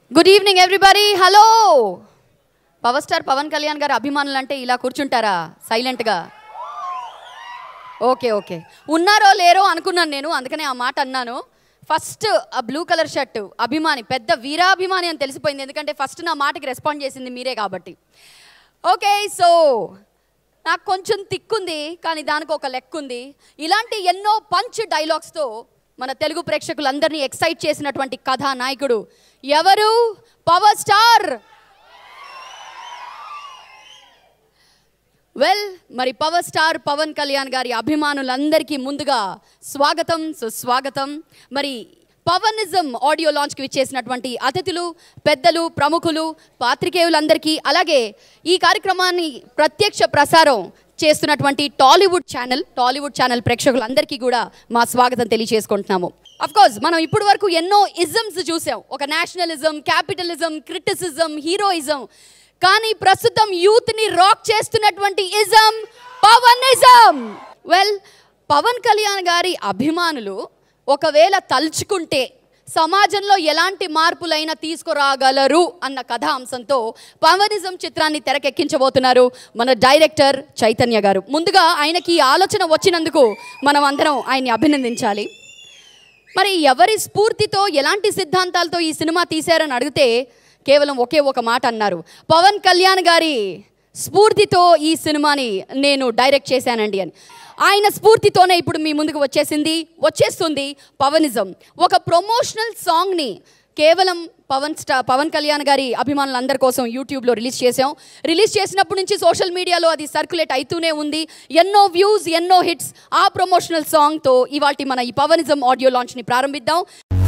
Good evening everybody hello power star Pawan Kalyan గారి అభిమానులు అంటే ఇలా కూర్చుంటారా సైలెంట్గా ఓకే ఓకే ఉన్నారో లేరో అనుకున్నాను నేను అందుకనే ఆ మాట అన్నాను ఫస్ట్ ఆ బ్లూ కలర్ షర్ట్ అభిమాని పెద్ద వీరాభిమాని అని తెలిసిపోయింది ఎందుకంటే ఫస్ట్ నా మాటకి రెస్పాండ్ చేసింది మీరే కాబట్టి ఓకే సో నాకు కొంచెం తిక్కుంది కానీ దానికి ఒక లెక్క ఉంది ఇలాంటి ఎన్నో పంచ్ డైలాగ్స్తో మన తెలుగు ప్రేక్షకులందరినీ ఎక్సైట్ చేసినటువంటి కథానాయకుడు ఎవరు పవర్ స్టార్ వెల్ మరి పవర్ స్టార్ పవన్ కళ్యాణ్ గారి అభిమానులందరికీ ముందుగా స్వాగతం సుస్వాగతం మరి పవనిజం ఆడియో లాంచ్కి విచ్చేసినటువంటి అతిథులు పెద్దలు ప్రముఖులు పాత్రికేయులందరికీ అలాగే ఈ కార్యక్రమాన్ని ప్రత్యక్ష ప్రసారం చేస్తున్నటువంటి టాలీవుడ్ ఛానల్ టాలీవుడ్ ఛానల్ ప్రేక్షకులందరికీ కూడా మా స్వాగతం తెలియజేసుకుంటున్నాము అఫ్ కోర్స్ మనం ఇప్పటి వరకు ఎన్నో ఇజమ్స్ చూసాం ఒక నేషనలిజం క్యాపిటలిజం క్రిటిసిజం హీరోయిజం కానీ ప్రస్తుతం యూత్ ని రాక్ చేస్తున్నటువంటి ఇజం పవనిజం వెల్ పవన్ కళ్యాణ్ గారి అభిమానులు ఒకవేళ తలుచుకుంటే సమాజంలో ఎలాంటి మార్పులైనా తీసుకురాగలరు అన్న కథా అంశంతో పవనిజం చిత్రాన్ని తెరకెక్కించబోతున్నారు మన డైరెక్టర్ చైతన్య గారు ముందుగా ఆయనకి ఈ ఆలోచన వచ్చినందుకు మనం అందరం ఆయన్ని అభినందించాలి మరి ఎవరి స్ఫూర్తితో ఎలాంటి సిద్ధాంతాలతో ఈ సినిమా తీశారని అడిగితే కేవలం ఒకే ఒక మాట అన్నారు పవన్ కళ్యాణ్ గారి స్ఫూర్తితో ఈ సినిమాని నేను డైరెక్ట్ చేశానండి అని ఆయన స్ఫూర్తితోనే ఇప్పుడు మీ ముందుకు వచ్చేసింది వచ్చేస్తుంది పవనిజం ఒక ప్రమోషనల్ సాంగ్ని కేవలం పవన్ స్టా పవన్ కళ్యాణ్ గారి అభిమానులందరి కోసం యూట్యూబ్లో రిలీజ్ చేసాం రిలీజ్ చేసినప్పటి నుంచి సోషల్ మీడియాలో అది సర్క్యులేట్ అవుతూనే ఉంది ఎన్నో వ్యూస్ ఎన్నో హిట్స్ ఆ ప్రమోషనల్ సాంగ్తో ఇవాటి మన ఈ పవనిజం ఆడియో లాంచ్ని ప్రారంభిద్దాం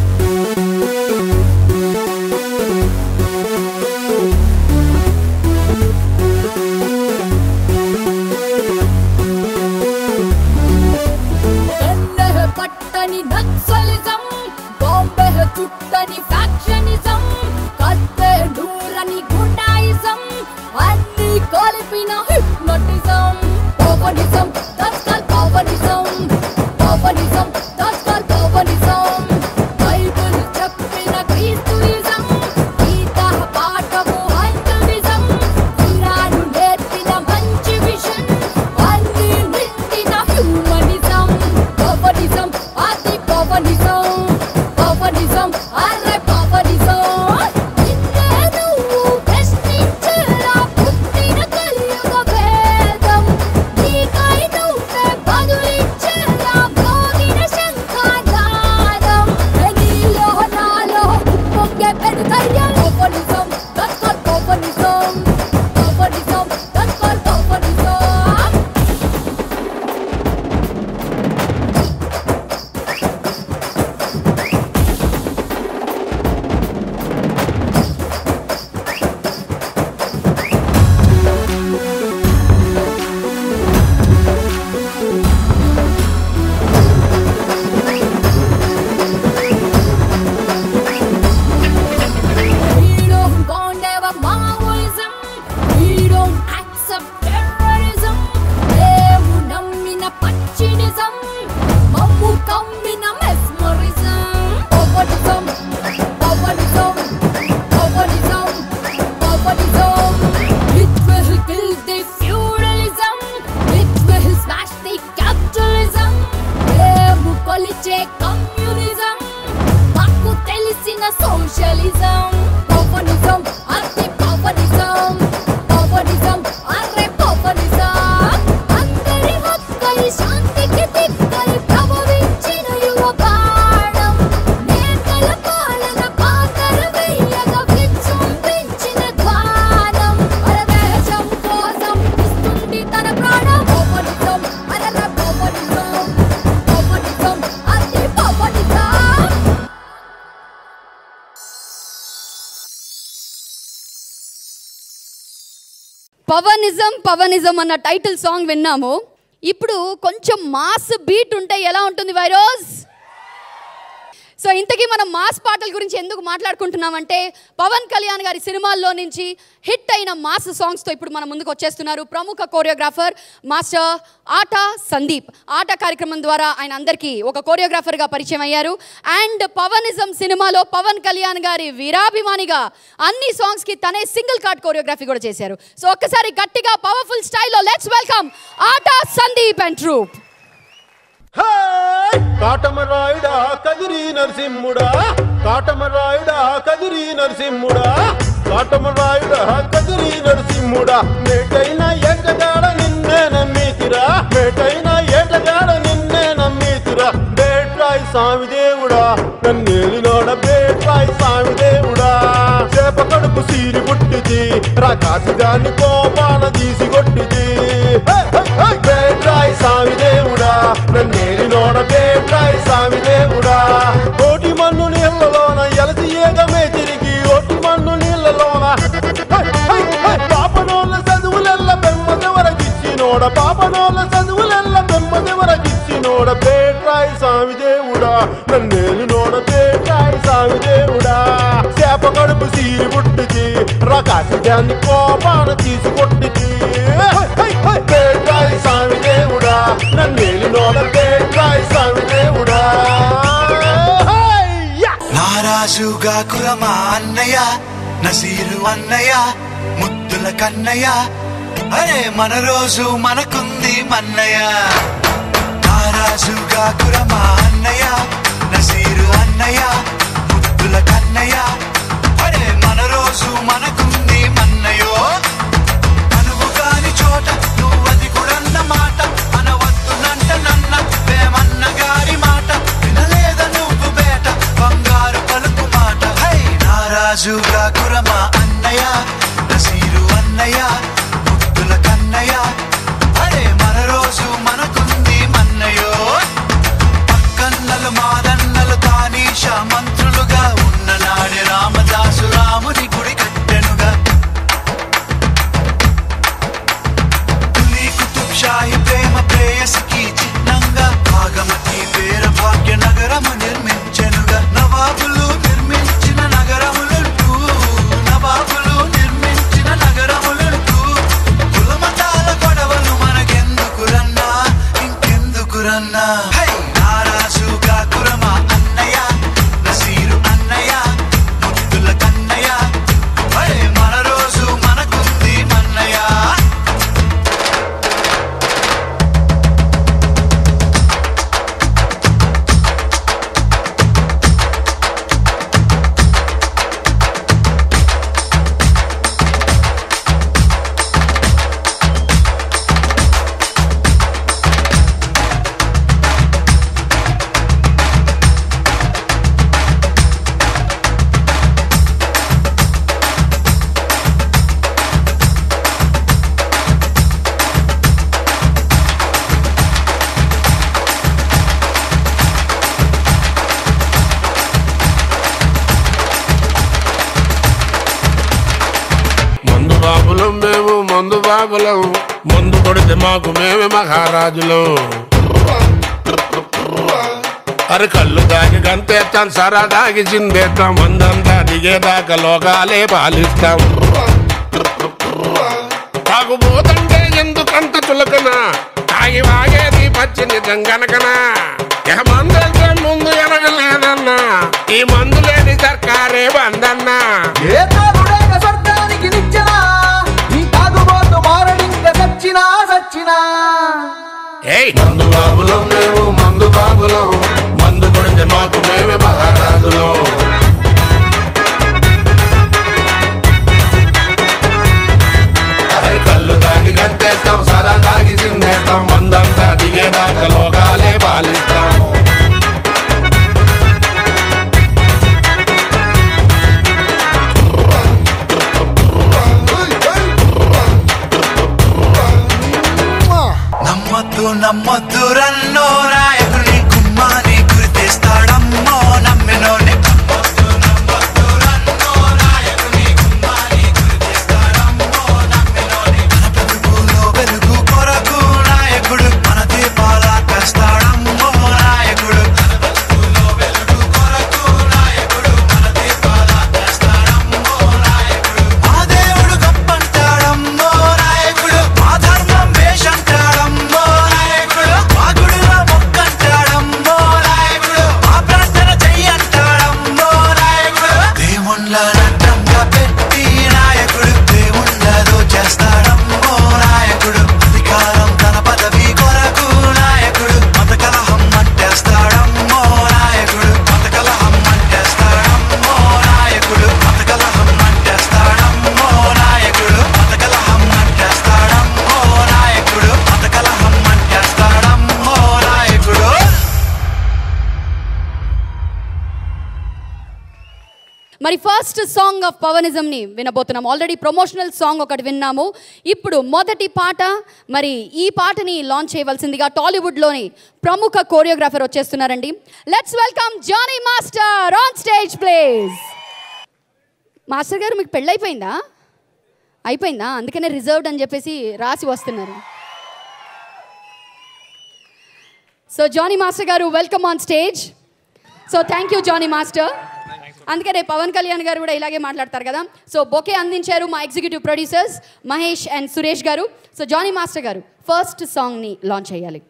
ఎన్నెహ పట్టని నక్సలిజం బాంబే చుట్టని ఫ్యాక్షనిజం కత్తే దూరని గుండాయిజం అన్ని కలిపిన hypnotism Pawanism that's call Pawanism Pawanism that's call Pawanism Bible చెప్పిన క్రీస్తుయిజం గీత పాఠము హైందవిజం ఖురాను నేర్పిన మంచి విషన్ అన్ని నిండిన హ్యూమనిజం పవనిజం అది పవనిజం పవనిజం అరే పవనిజం నిన్నే నువ్వు ప్రశ్నించేలా పుట్టిన కలియుగ భేదం నీకై నువ్వే బదులిచ్చేలా మోగిన శంఖనాదం నీలో నాలో పొంగే పెనుధైర్యం Pawanism that's call Pawanism Pawanism that's call Pawanism We don't condemn Maoism. We don't accept terrorism. మేము నమ్మిన పచ్చినిజం మమ్ము కమ్మిన mesmerism Pawanism Pawanism Pawanism Pawanism It will kill the feudalism. It will smash the capitalism. మేము కొలిచే కమ్యూనిజం మాకు తెలిసిన సోషలిజం పవనిజం అతి పవనిజం పవనిజం అరే పవనిజం అందరి హక్కై శాంతికి దిక్కై ప్రభవించిన యువ బాణం నేతల పాలన పాతర వెయ్యగా విజృంభించిన ధ్వానం అరదేశం కోసం ఇస్తుంది తన ప్రాణం పవనిజం అరర పవనిజం పవనిజం అతి పవనిజం పవనిజం పవనిజం అన్న టైటిల్ సాంగ్ విన్నాము ఇప్పుడు కొంచెం మాస్ బీట్ ఉంటే ఎలా ఉంటుంది వైరోజ్ సో ఇంతకీ మనం మాస్ పాటల గురించి ఎందుకు మాట్లాడుకుంటున్నామంటే పవన్ కళ్యాణ్ గారి సినిమాల్లో నుంచి హిట్ అయిన మాస్ సాంగ్స్తో ఇప్పుడు మన ముందుకు వచ్చేస్తున్నారు ప్రముఖ కోరియోగ్రాఫర్ మాస్టర్ ఆట సందీప్ ఆట కార్యక్రమం ద్వారా ఆయన అందరికీ ఒక కోరియోగ్రాఫర్గా పరిచయం అయ్యారు అండ్ పవనిజం సినిమాలో పవన్ కళ్యాణ్ గారి వీరాభిమానిగా అన్ని సాంగ్స్కి తనే సింగిల్ కార్డ్ కోరియోగ్రఫీ కూడా చేశారు సో ఒక్కసారి గట్టిగా పవర్ఫుల్ స్టైల్లో let's welcome Aata Sandeep and troupe hi! కాటమరాయుడా కదిరి నరసింహుడా కాటమరాయుడా కదిరి నరసింహుడా కాటమరాయుడా కదిరి నరసింహుడా మేటైన ఏటగాడ నిన్నే నమ్మితిరా మేటైన ఏటగాడ నిన్నే నమ్మితిరా బేట్రాయి స్వామి దేవుడా నన్నేలినోడ బేట్రాయి స్వామి దేవుడా చేప కడుపు సీరి పుట్టిది రాకాసిగాని కోపాన తీసి కొట్టిది హే, హే, హే! బేట్రాయి స్వామి దేవుడా నన్నేలినోడ బేట్రాయి స్వామి దేవుడా కోటి మన్ను నీళ్ళలోన ఎలసి ఏగమే తిరిగి ఓటి మన్ను నీళ్ళలోన హై, హై, హై! పాపనోళ్ళ చదువులెల్ల బెమ్మదెవరకిచ్చినోడ పాపనోళ్ళ చదువులెల్ల బెమ్మదెవరకిచ్చినోడ బేట్రాయి స్వామి దేవుడా నన్నేలినోడ బేట్రాయి స్వామి దేవుడా చేప కడుపు సీరి పుట్టిది రకాసి దాన్ని కోపాన తీసుకొట్టిది బేట్రాయి స్వామి దేవుడా నన్నేలినోడ బేట్రాయి స్వామి దేవుడా హయ్యా! నారాజుగా కురమా అన్నయ్య నసీరు అన్నయ్య ముద్దుల కన్నయ్య అరే మన రోజు మనకుంది మన్నయ్య నారాజుగా కురమా అన్నయ్య నసీరు అన్నయ్య ముద్దుల కన్నయ్య అరే మన రోజు మనకుంది మన్నయో అనువు కాని చోట నువ్వది కూడన్న మాట అనవద్దునంట నన్న వేమన్న గారి మాట వినలేద నువ్వు బేట బంగారు పలుకు మాట హై నారాజుగా కురమా అన్నయ్య నసీరు అన్నయ్య ముద్దుల కన్నయ్య అరే మన రోజు మనకుంది మన్నయో పక్కన్నలు మాదన్నలు తానీష మంత్రులుగా ఉన్న నాడే రామదాసు రాముని గుడి కట్టెనుగా తులి కుతుబ్ షాహి ప్రేమ ప్రేయసికి చిహ్నంగా భాగమతి పేర భాగ్య నగరము నిర్మించెనుగా నవాబులు నిర్మించిన నగరములంటూ నవాబులు నిర్మించిన నగరములంటూ కులమతాల గొడవలు మనకెందుకురన్నా ఇంకెందుకురన్నా హై నారాజుగా కురమా అన్నయ్య నసీరు అన్నయ్య ముద్దుల కన్నయ్య అరే మన రోజు మనకుంది మన్నయ్య మందు బాబులం మేము మందు బాబులం మందు కొడితే మాకు మేమే మహారాజులం అరే కళ్ళు దాగి గంతేస్తాం సరా దాగి చిందేస్తాం మందంతా దిగేదాకా లోకాలే పాలిస్తాం తాగుబోతంటే ఎందుకంత చులకన తాగి వాగేది పచ్చి నిజం గనకనా ఇక మందంటే ముందు ఎనగలేదన్నా ఈ మందు లేని సర్కారే బందన్నా ఏ తాగుడైన స్వర్గానికి నిచ్చెనా ఈ తాగుబోతు మారడింక సచ్చినా సచ్చినా ఏయ్ మందు బాబులం మేము మందు బాబులం మందు కొడితే మాకు మేమే మహారాజులం అరే కళ్ళు తాగి గంతేస్తాం సరా తాగి చిందేస్తాం మందంతా దిగేదాకా లోకాలే పాలిస్తాం నమ్మద్దు నమ్మద్దు రన్నో నాయకుని కుమ్మాని గురి తెస్తాడమ్మో నమ్మినోని నమ్మొద్దు, నమ్మొద్దు రన్నో నాయకుని కుమ్మాని గురి తెస్తాడమ్మో నమ్మినోని. మన బ్రతుకులో వెలుగు కొరకు నాయకుడు మన దీపాల కస్తాడమ్మో నాయకుడు మన బ్రతుకులో వెలుగు కొరకు నడ్డంగా పెట్టి నాయకుడు దేవుళ్ళలో చేస్తాడమ్మో నాయకుడు అధికారం తన పదవి కొరకు నాయకుడు మత కలహం అంటేస్తాడమ్మో నాయకుడు మత కలహం అంటేస్తాడమ్మో నాయకుడు మత కలహం అంటేస్తాడమ్మో నాయకుడు మత కలహం అంటేస్తాడమ్మో నాయకుడు మత కలహం అంటేస్తాడమ్మో నాయకుడు మరి ఫస్ట్ సాంగ్ ఆఫ్ పవనిజం ని వినబోతున్నాం ఆల్రెడీ ప్రమోషనల్ సాంగ్ ఒకటి విన్నాము ఇప్పుడు మొదటి పాట మరి ఈ పాటని లాంచ్ చేయవలసిందిగా టాలీవుడ్ లోని ప్రముఖ కోరియోగ్రాఫర్ వచ్చేస్తున్నారండి let's welcome Johnny master on stage please master గారు మీకు పెళ్ళైపోయిందా అయిపోయిందా అందుకనే రిజర్వ్డ్ అని చెప్పేసి రాసి వస్తున్నారు సో జానీ మాస్టర్ గారు welcome on stage so thank you Johnny master అందుకనే పవన్ కళ్యాణ్ గారు కూడా ఇలాగే మాట్లాడతారు కదా సో బొకే అందించారు మా executive producers Mahesh and Suresh గారు సో జానీ మాస్టర్ గారు ఫస్ట్ సాంగ్ని లాంచ్ చేయాలి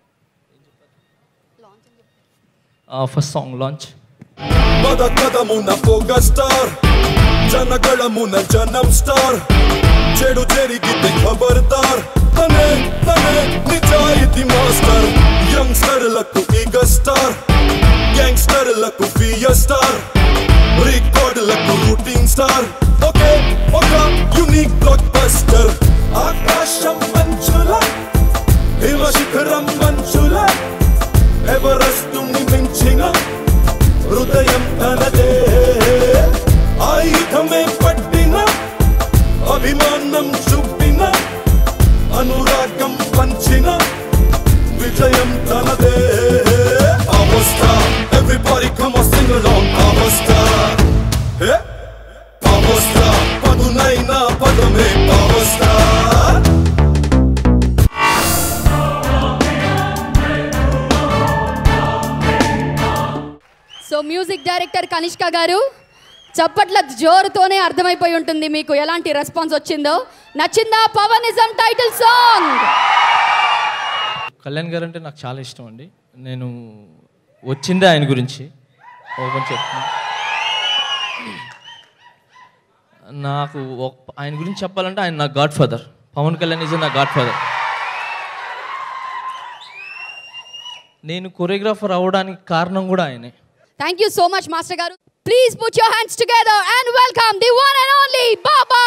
ఫస్ట్ సాంగ్ లాంచ్ పద కదమున పొగ స్టార్ ಜನಗಳ ಮುನ ಜನಂ ಸ್ಟಾರ್ చెడు జరిగితే ఖబర్దార్ తనే తనే నిజాయితీ మాస్టర్ యంగ్స్టర్లకు ఇగ స్టార్ గ్యాంగ్స్టర్లకు ఫియర్ స్టార్ రికార్డులకు రూటింగ్ స్టార్ ఒకే ఒక యునిక్ బ్లాక్ బస్టర్ ఆకాశం మంచుల హిమ శిఖరం మంచుల ఎవరస్తుని మించిన హృదయం తనదే ఆయుధమే పట్టిన అభిమానం చూపిన అనురాగం పంచిన విజయం తనదే అవస్థ ఎవ్రీబాడీ కమ్ సింగ్ along అవస్థ ఏ? అవస్థ పదునైన పదమే అవస్థ సో మ్యూజిక్ డైరెక్టర్ కనిష్క గారు చప్పట్ల జోరుతోనే అర్థమైపోయి ఉంటుంది మీకు ఎలాంటి రెస్పాన్స్ వచ్చిందో నచ్చిందా పవనిజం టైటిల్ సాంగ్ కళ్యాణ్ గారు అంటే నాకు చాలా ఇష్టం అండి నేను వచ్చిందే ఆయన గురించి ఓపెన్ చెప్తున్నా నాకు ఒక- ఆయన గురించి చెప్పాలంటే ఆయన నా godfather Pawan Kalyan is నా గాడ్ ఫాదర్ నేను కొరియోగ్రాఫర్ అవ్వడానికి కారణం కూడా ఆయనే thank you so much master గారు please put your hands together and welcome the one and only Baba